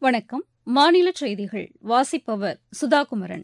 வணக்கம் மாநில செய்திகள் வாசிப்பவர் சுதாகுமரன்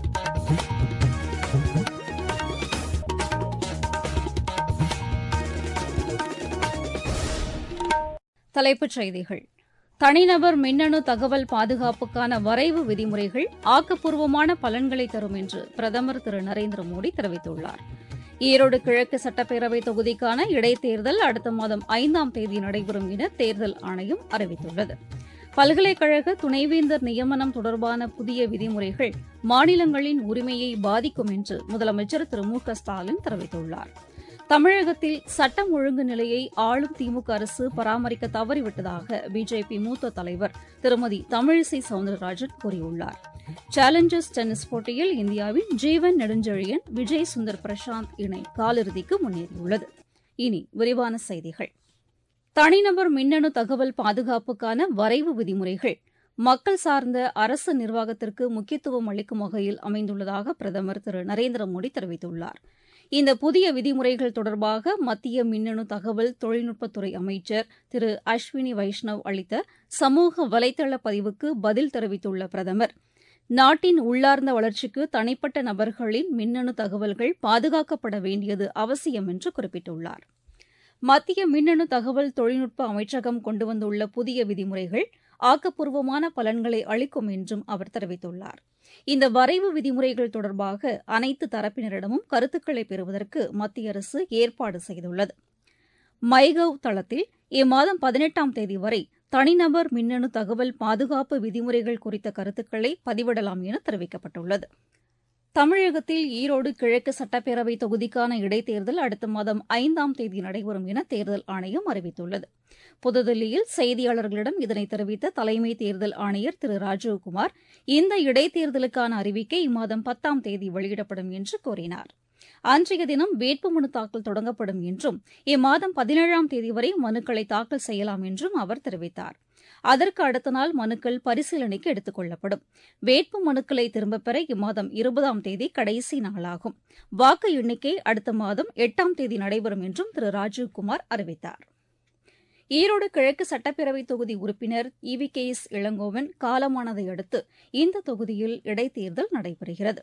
தலைப்புச் செய்திகள் தனிநபர் மின்னணு தகவல் பாதுகாப்புக்கான வரைவு விதிமுறைகள் ஆக்கப்பூர்வமான பலன்களை தரும் என்று பிரதமர் திரு நரேந்திர மோடி தெரிவித்துள்ளார் ஈரோடு கிழக்கு சட்டப்பேரவை தொகுதிக்கான இடைத்தேர்தல் அடுத்த மாதம் ஐந்தாம் தேதி நடைபெறும் என தேர்தல் ஆணையம் அறிவித்துள்ளது பல்கலைக்கழக துணைவேந்தர் நியமனம் தொடர்பான புதிய விதிமுறைகள் மாநிலங்களின் உரிமையை பாதிக்கும் என்று முதலமைச்சர் திரு மு க ஸ்டாலின் தெரிவித்துள்ளார் தமிழகத்தில் சட்டம் ஒழுங்கு நிலையை ஆளும் திமுக அரசு பராமரிக்க தவறிவிட்டதாக பிஜேபி மூத்த தலைவர் திருமதி தமிழிசை சவுந்தரராஜன் கூறியுள்ளார் சேலஞ்சர்ஸ் டென்னிஸ் போட்டியில் இந்தியாவின் ஜீவன் நெடுஞ்செழியன் விஜய் சுந்தர் பிரசாந்த் இணை காலிறுதிக்கு முன்னேறியுள்ளது இனி விரிவான செய்திகள் தனிநபர் மின்னணு தகவல் பாதுகாப்புக்கான வரைவு விதிமுறைகள் மக்கள் சார்ந்த அரசு நிர்வாகத்திற்கு முக்கியத்துவம் அளிக்கும் வகையில் அமைந்துள்ளதாக பிரதமர் திரு நரேந்திர மோடி தெரிவித்துள்ளார் இந்த புதிய விதிமுறைகள் தொடர்பாக மத்திய மின்னணு தகவல் தொழில்நுட்பத்துறை அமைச்சர் திரு அஸ்வினி வைஷ்ணவ் அளித்த சமூக வலைதள பதிவுக்கு பதில் தெரிவித்துள்ள பிரதமர் நாட்டின் உள்ளார்ந்த வளர்ச்சிக்கு தனிப்பட்ட நபர்களின் மின்னணு தகவல்கள் பாதுகாக்கப்பட வேண்டியது அவசியம் என்று குறிப்பிட்டுள்ளார் மத்திய மின்னணு தகவல் தொழில்நுட்ப அமைச்சகம் கொண்டு வந்துள்ள புதிய விதிமுறைகள் ஆக்கப்பூர்வமான பலன்களை அளிக்கும் என்றும் அவர் தெரிவித்துள்ளார் இந்த வரைவு விதிமுறைகள் தொடர்பாக அனைத்து தரப்பினரிடமும் கருத்துக்களை பெறுவதற்கு மத்திய அரசு ஏற்பாடு செய்துள்ளது மைகவ் தளத்தில் இம்மாதம் பதினெட்டாம் தேதி வரை தனிநபர் மின்னணு தகவல் பாதுகாப்பு விதிமுறைகள் குறித்த கருத்துக்களை பதிவிடலாம் என தெரிவிக்கப்பட்டுள்ளது தமிழகத்தில் ஈரோடு கிழக்கு சட்டப்பேரவை தொகுதிக்கான இடைத்தேர்தல் அடுத்த மாதம் ஐந்தாம் தேதி நடைபெறும் என தேர்தல் ஆணையம் அறிவித்துள்ளது புதுதில்லியில் செய்தியாளர்களிடம் இதனை தெரிவித்த தலைமை தேர்தல் ஆணையர் திரு ராஜீவ்குமார் இந்த இடைத்தேர்தலுக்கான அறிவிக்கை இம்மாதம் பத்தாம் தேதி வெளியிடப்படும் என்று கூறினார் அன்றைய தினம் வேட்புமனு தாக்கல் தொடங்கப்படும் என்றும் இம்மாதம் பதினேழாம் தேதி வரை மனுக்களை தாக்கல் செய்யலாம் என்றும் அவர் தெரிவித்தார் அதற்கு அடுத்த நாள் மனுக்கள் பரிசீலனைக்கு எடுத்துக் கொள்ளப்படும் வேட்பு மனுக்களை திரும்பப் பெற இம்மாதம் இருபதாம் தேதி கடைசி நாளாகும் வாக்கு எண்ணிக்கை அடுத்த மாதம் எட்டாம் தேதி நடைபெறும் என்றும் திரு ராஜீவ்குமார் அறிவித்தார் ஈரோடு கிழக்கு சட்டப்பேரவை தொகுதி உறுப்பினர் இவி கே எஸ் இளங்கோவன் காலமானதை அடுத்து இந்த தொகுதியில் இடைத்தேர்தல் நடைபெறுகிறது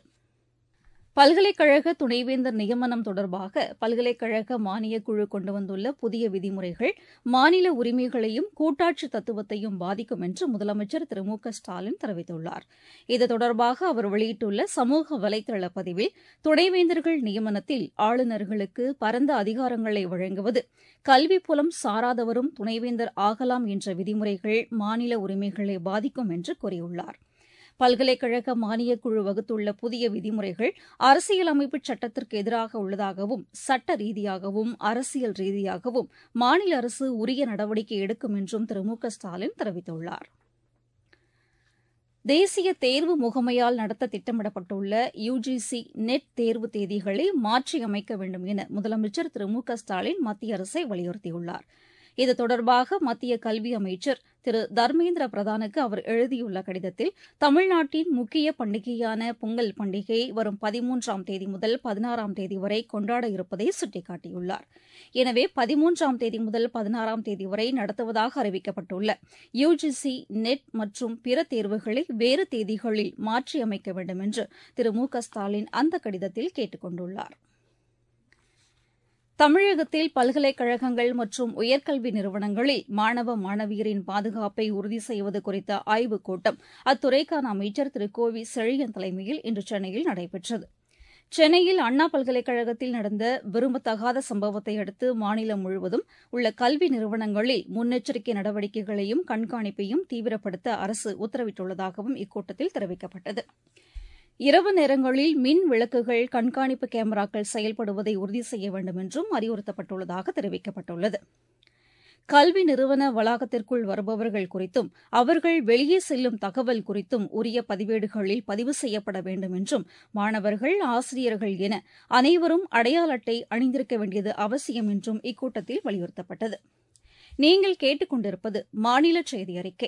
பல்கலைக்கழக துணைவேந்தர் நியமனம் தொடர்பாக பல்கலைக்கழக மானியக் குழு கொண்டு வந்துள்ள புதிய விதிமுறைகள் மாநில உரிமைகளையும் கூட்டாட்சி தத்துவத்தையும் பாதிக்கும் என்று முதலமைச்சர் திரு மு க ஸ்டாலின் தெரிவித்துள்ளார் இது தொடர்பாக அவர் வெளியிட்டுள்ள சமூக வலைதள பதிவில் துணைவேந்தர்கள் நியமனத்தில் ஆளுநர்களுக்கு பரந்த அதிகாரங்களை வழங்குவது கல்வி புலம் சாராதவரும் துணைவேந்தர் ஆகலாம் என்ற விதிமுறைகள் மாநில உரிமைகளை பாதிக்கும் என்று கூறியுள்ளார் பல்கலைக்கழக மானியக் குழு வகுத்துள்ள புதிய விதிமுறைகள் அரசியலமைப்பு சட்டத்திற்கு எதிராக உள்ளதாகவும் சட்ட ரீதியாகவும் அரசியல் ரீதியாகவும் மாநில அரசு உரிய நடவடிக்கை எடுக்கும் என்றும் திரு மு க ஸ்டாலின் தெரிவித்துள்ளார் தேசிய தேர்வு முகமையால் நடத்த திட்டமிடப்பட்டுள்ள யுஜிசி நெட் தேர்வு தேதிகளை மாற்றியமைக்க வேண்டும் என முதலமைச்சர் திரு மு க ஸ்டாலின் மத்திய அரசை வலியுறுத்தியுள்ளார் இது தொடர்பாக மத்திய கல்வி அமைச்சர் திரு தர்மேந்திர பிரதானுக்கு அவர் எழுதியுள்ள கடிதத்தில் தமிழ்நாட்டின் முக்கிய பண்டிகையான பொங்கல் பண்டிகை வரும் பதிமூன்றாம் தேதி முதல் பதினாறாம் தேதி வரை கொண்டாட இருப்பதை சுட்டிக்காட்டியுள்ளார் எனவே பதிமூன்றாம் தேதி முதல் பதினாறாம் தேதி வரை நடத்துவதாக அறிவிக்கப்பட்டுள்ள யுஜிசி நெட் மற்றும் பிற தேர்வுகளை வேறு தேதிகளில் மாற்றியமைக்க வேண்டும் என்று திரு மு க ஸ்டாலின் அந்த கடிதத்தில் கேட்டுக் கொண்டுள்ளார் தமிழகத்தில் பல்கலைக்கழகங்கள் மற்றும் உயர்கல்வி நிறுவனங்களில் மாணவ மாணவியரின் பாதுகாப்பை உறுதி செய்வது குறித்த ஆய்வுக் கூட்டம் அத்துறைக்கான அமைச்சர் திரு கோ வி செழியன் தலைமையில் இன்று சென்னையில் நடைபெற்றது சென்னையில் அண்ணா பல்கலைக்கழகத்தில் நடந்த விரும்பத்தகாத சம்பவத்தை அடுத்து மாநிலம் முழுவதும் உள்ள கல்வி நிறுவனங்களில் முன்னெச்சரிக்கை நடவடிக்கைகளையும் கண்காணிப்பையும் தீவிரப்படுத்த அரசு உத்தரவிட்டுள்ளதாகவும் இக்கூட்டத்தில் தெரிவிக்கப்பட்டது இரவு நேரங்களில் மின் விளக்குகள் கண்காணிப்பு கேமராக்கள் செயல்படுவதை உறுதி செய்ய வேண்டும் என்றும் அறிவுறுத்தப்பட்டுள்ளதாக தெரிவிக்கப்பட்டுள்ளது கல்வி நிறுவன வளாகத்திற்குள் வருபவர்கள் குறித்தும் அவர்கள் வெளியே செல்லும் தகவல் குறித்தும் உரிய பதிவேடுகளில் பதிவு செய்யப்பட வேண்டும் என்றும் மாணவர்கள் ஆசிரியர்கள் என அனைவரும் அடையாள அட்டை அணிந்திருக்க வேண்டியது அவசியம் என்றும் இக்கூட்டத்தில் வலியுறுத்தப்பட்டது நீங்கள் கேட்டுக்கொண்டிருப்பது மாநில செய்தி அறிக்கை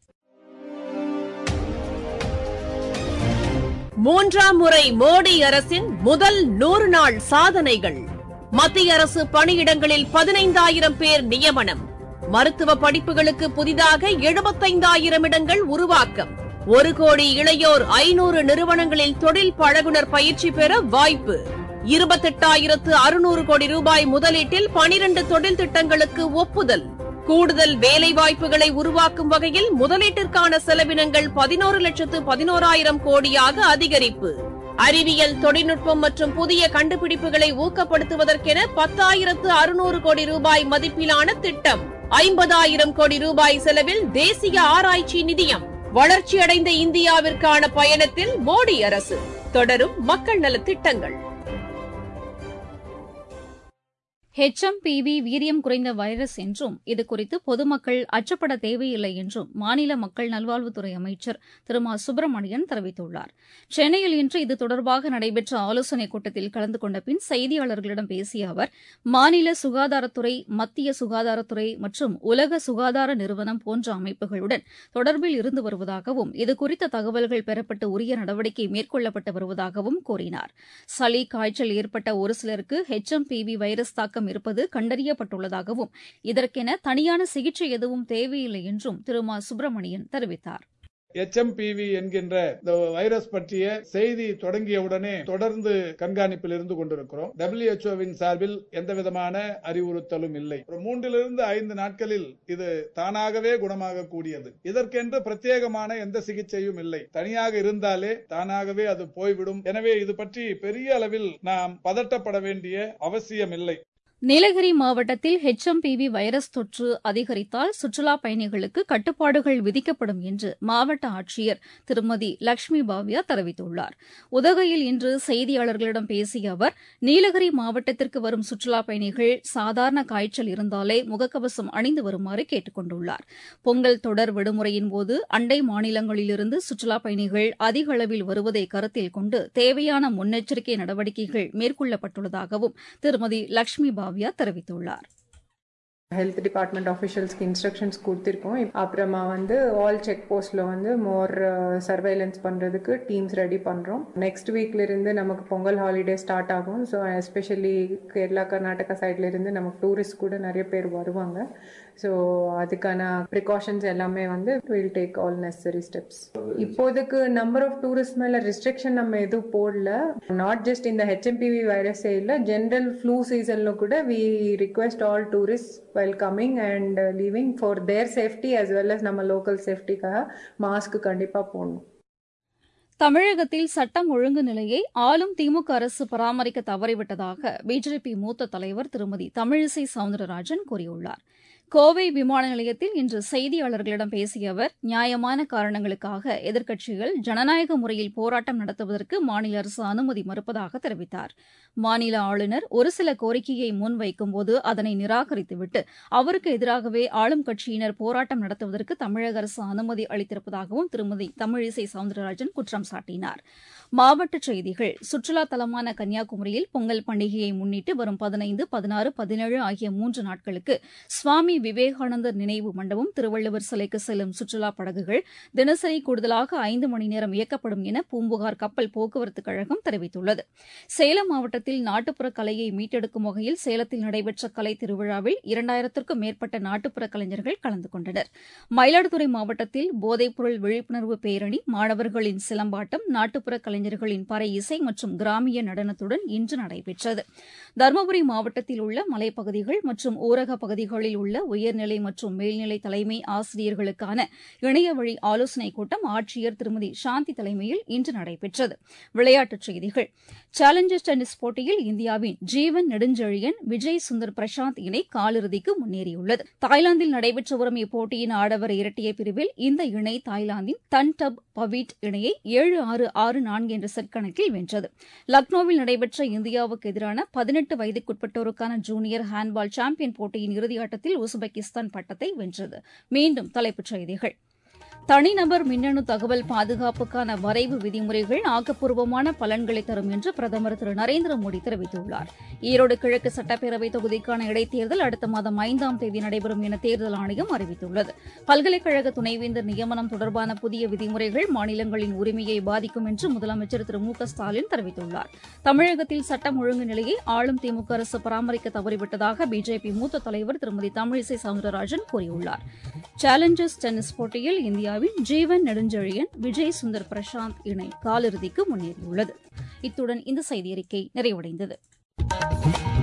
மூன்றாம் முறை மோடி அரசின் முதல் நூறு நாள் சாதனைகள் மத்திய அரசு பணியிடங்களில் பதினைந்தாயிரம் பேர் நியமனம் மருத்துவ படிப்புகளுக்கு புதிதாக எழுபத்தைந்தாயிரம் இடங்கள் உருவாக்கம் ஒரு கோடி இளையோர் ஐநூறு நிறுவனங்களில் தொழில் பழகுனர் பயிற்சி பெற வாய்ப்பு இருபத்தெட்டாயிரத்து அறுநூறு கோடி ரூபாய் முதலீட்டில் பனிரண்டு தொழில் திட்டங்களுக்கு ஒப்புதல் கூடுதல் வேலைவாய்ப்புகளை உருவாக்கும் வகையில் முதலீட்டிற்கான செலவினங்கள் பதினோரு லட்சத்து பதினோராயிரம் கோடியாக அதிகரிப்பு அறிவியல் தொழில்நுட்பம் மற்றும் புதிய கண்டுபிடிப்புகளை ஊக்கப்படுத்துவதற்கென பத்தாயிரத்து அறுநூறு கோடி ரூபாய் மதிப்பிலான திட்டம் ஐம்பதாயிரம் கோடி ரூபாய் செலவில் தேசிய ஆராய்ச்சி நிதியம் வளர்ச்சியடைந்த இந்தியாவிற்கான பயணத்தில் மோடி அரசு தொடரும் மக்கள் நலத் திட்டங்கள் ஹெச்எம்பிவி வீரியம் குறைந்த வைரஸ் என்றும் இதுகுறித்து பொதுமக்கள் அச்சப்பட தேவையில்லை என்றும் மாநில மக்கள் நல்வாழ்வுத்துறை அமைச்சர் திரு மா சுப்பிரமணியன் தெரிவித்துள்ளார் சென்னையில் இன்று இது தொடர்பாக நடைபெற்ற ஆலோசனைக் கூட்டத்தில் கலந்து கொண்ட பின் செய்தியாளர்களிடம் பேசிய அவர் மாநில சுகாதாரத்துறை மத்திய சுகாதாரத்துறை மற்றும் உலக சுகாதார நிறுவனம் போன்ற அமைப்புகளுடன் தொடர்பில் இருந்து வருவதாகவும் இதுகுறித்த தகவல்கள் பெறப்பட்டு உரிய நடவடிக்கை மேற்கொள்ளப்பட்டு வருவதாகவும் கூறினார் சளி காய்ச்சல் ஏற்பட்ட ஒரு சிலருக்கு ஹெச்எம்பிவி வைரஸ் தாக்கம் இருப்பது கண்டறியப்பட்டுள்ளதாகவும் இதற்கென தனியான சிகிச்சை எதுவும் தேவையில்லை என்றும் திரு மா சுப்பிரமணியன் தெரிவித்தார் எச்எம்பிவி என்கின்ற இந்த வைரஸ் பற்றிய செய்தி தொடங்கியவுடனே தொடர்ந்து கண்காணிப்பில் இருந்து கொண்டிருக்கிறோம் டபிள்யூஹெச்ஓவின் சார்பில் எந்த விதமான அறிவுறுத்தலும் இல்லை ஒரு மூன்றிலிருந்து ஐந்து நாட்களில் இது தானாகவே குணமாக கூடியது இதற்கென்று பிரத்யேகமான எந்த சிகிச்சையும் இல்லை தனியாக இருந்தாலே தானாகவே அது போய்விடும் எனவே இது பற்றி பெரிய அளவில் நாம் பதட்டப்பட வேண்டிய அவசியம் இல்லை நீலகிரி மாவட்டத்தில் ஹெச்எம்பிவி வைரஸ் தொற்று அதிகரித்தால் சுற்றுலாப் பயணிகளுக்கு கட்டுப்பாடுகள் விதிக்கப்படும் என்று மாவட்ட ஆட்சியர் திருமதி லட்சுமி பாவ்யா தெரிவித்துள்ளார் உதகையில் இன்று செய்தியாளர்களிடம் பேசிய அவர் நீலகிரி மாவட்டத்திற்கு வரும் சுற்றுலாப் பயணிகள் சாதாரண காய்ச்சல் இருந்தாலே முகக்கவசம் அணிந்து வருமாறு கேட்டுக் கொண்டுள்ளார் பொங்கல் தொடர் விடுமுறையின் போது அண்டை மாநிலங்களிலிருந்து சுற்றுலாப் பயணிகள் அதிக அளவில் வருவதை கருத்தில் கொண்டு தேவையான முன்னெச்சரிக்கை நடவடிக்கைகள் மேற்கொள்ளப்பட்டுள்ளதாகவும் திருமதி லட்சுமி பாவ்யா தெரிவித்துள்ளார் ஹெல்த் டிபார்ட்மெண்ட் ஆஃபிஷியல்ஸ்க்கு இன்ஸ்ட்ரக்ஷன்ஸ் கொடுத்துருக்கோம் அப்புறமா வந்து ஆல் செக் போஸ்ட்டில் வந்து மோர் சர்வைலன்ஸ் பண்ணுறதுக்கு டீம்ஸ் ரெடி பண்ணுறோம் நெக்ஸ்ட் வீக்லேருந்து நமக்கு பொங்கல் ஹாலிடே ஸ்டார்ட் ஆகும் ஸோ எஸ்பெஷலி கேரளா கர்நாடகா சைட்லேருந்து நமக்கு டூரிஸ்ட் கூட நிறைய பேர் வருவாங்க ஸோ அதுக்கான ப்ரிகாஷன்ஸ் எல்லாமே வந்து will take all necessary steps இப்போதைக்கு நம்பர் ஆஃப் டூரிஸ்ட் மேலே ரெஸ்ட்ரிக்ஷன் நம்ம எதுவும் போடல நாட் ஜஸ்ட் இந்த ஹெச்எம்பிவி வைரஸே இல்லை ஜென்ரல் ஃப்ளூ சீசனில் கூட we request all tourist welcoming and leaving for their safety as well as நம்ம லோக்கல் சேஃப்டிக்காக மாஸ்க் கண்டிப்பாக போடணும் தமிழகத்தில் சட்டம் ஒழுங்கு நிலையை ஆளும் திமுக அரசு பராமரிக்க தவறிவிட்டதாக பிஜேபி மூத்த தலைவர் திருமதி தமிழிசை சவுந்தரராஜன் கூறியுள்ளார் கோவை விமான நிலையத்தில் இன்று செய்தியாளர்களிடம் பேசிய அவர் நியாயமான காரணங்களுக்காக எதிர்க்கட்சிகள் ஜனநாயக முறையில் போராட்டம் நடத்துவதற்கு மாநில அரசு அனுமதி மறுப்பதாக தெரிவித்தார் மாநில ஆளுநர் ஒரு சில கோரிக்கையை முன்வைக்கும்போது அதனை நிராகரித்துவிட்டு அவருக்கு எதிராகவே ஆளும் கட்சியினர் போராட்டம் நடத்துவதற்கு தமிழக அரசு அனுமதி அளித்திருப்பதாகவும் திருமதி தமிழிசை சவுந்தரராஜன் குற்றம் சாட்டினார் மாவட்ட செய்திகள் சுற்றுலா தலமான கன்னியாகுமரியில் பொங்கல் பண்டிகையை முன்னிட்டு வரும் பதினைந்து பதினாறு பதினேழு ஆகிய மூன்று நாட்களுக்கு சுவாமி விவேகானந்தர் நினைவு மண்டபம் திருவள்ளுவர் சிலைக்கு செல்லும் சுற்றுலா படகுகள் தினசரி கூடுதலாக ஐந்து மணி நேரம் இயக்கப்படும் என பூம்புகார் கப்பல் போக்குவரத்து கழகம் தெரிவித்துள்ளது சேலம் மாவட்டத்தில் நாட்டுப்புற கலையை மீட்டெடுக்கும் வகையில் சேலத்தில் நடைபெற்ற கலை திருவிழாவில் இரண்டாயிரத்திற்கும் மேற்பட்ட நாட்டுப்புற கலைஞர்கள் கலந்து கொண்டனர் மயிலாடுதுறை மாவட்டத்தில் போதைப்பொருள் விழிப்புணர்வு பேரணி மாணவர்களின் சிலம்பாட்டம் நாட்டுப்புற கலைஞர்களின் பறை இசை மற்றும் கிராமிய நடனத்துடன் இன்று நடைபெற்றது தருமபுரி மாவட்டத்தில் உள்ள மலைப்பகுதிகள் மற்றும் ஊரக பகுதிகளில் உள்ள உயர்நிலை மற்றும் மேல்நிலை தலைமை ஆசிரியர்களுக்கான இணையவழி ஆலோசனைக் கூட்டம் ஆட்சியர் திருமதி சாந்தி தலைமையில் இன்று நடைபெற்றது விளையாட்டுச் செய்திகள் சேலஞ்சர்ஸ் டென்னிஸ் போட்டியில் இந்தியாவின் ஜீவன் நெடுஞ்செழியன் விஜய் சுந்தர் பிரசாந்த் இணை காலிறுதிக்கு முன்னேறியுள்ளது தாய்லாந்தில் நடைபெற்று வரும் இப்போட்டியின் ஆடவர் இரட்டையர் பிரிவில் இந்த இணை தாய்லாந்தின் தன் டப் பவீட் இணையை ஏழு ஆறு ஆறு நான்கு என்ற செட் கணக்கில் வென்றது லக்னோவில் நடைபெற்ற இந்தியாவுக்கு எதிரான பதினெட்டு வயதுக்குட்பட்டோருக்கான ஜூனியர் ஹேண்ட்பால் சாம்பியன் போட்டியின் இறுதியாட்டத்தில் உஸ்பெகிஸ்தான் பட்டத்தை வென்றது மீண்டும் தலைப்புச் செய்திகள் தனிநபர் மின்னணு தகவல் பாதுகாப்புக்கான வரைவு விதிமுறைகள் ஆக்கப்பூர்வமான பலன்களை தரும் என்று பிரதமர் திரு நரேந்திர மோடி தெரிவித்துள்ளார் ஈரோடு கிழக்கு சட்டப்பேரவை தொகுதிக்கான இடைத்தேர்தல் அடுத்த மாதம் ஐந்தாம் தேதி நடைபெறும் என தேர்தல் ஆணையம் அறிவித்துள்ளது பல்கலைக்கழக துணைவேந்தர் நியமனம் தொடர்பான புதிய விதிமுறைகள் மாநிலங்களின் உரிமையை பாதிக்கும் என்று முதலமைச்சர் திரு மு க ஸ்டாலின் தெரிவித்துள்ளார் தமிழகத்தில் சட்டம் ஒழுங்கு நிலையை ஆளும் திமுக அரசு பராமரிக்க தவறிவிட்டதாக பிஜேபி மூத்த தலைவர் திருமதி தமிழிசை சவுந்தரராஜன் கூறியுள்ளார் சேலஞ்சர்ஸ் டென்னிஸ் போட்டியில் இந்தியாவின் ஜீவன் நெடுஞ்செழியன் விஜய் சுந்தர் பிரசாந்த் இணை காலிறுதிக்கு முன்னேறியுள்ளது இத்துடன் இந்த செய்தியறிக்கை நிறைவடைந்தது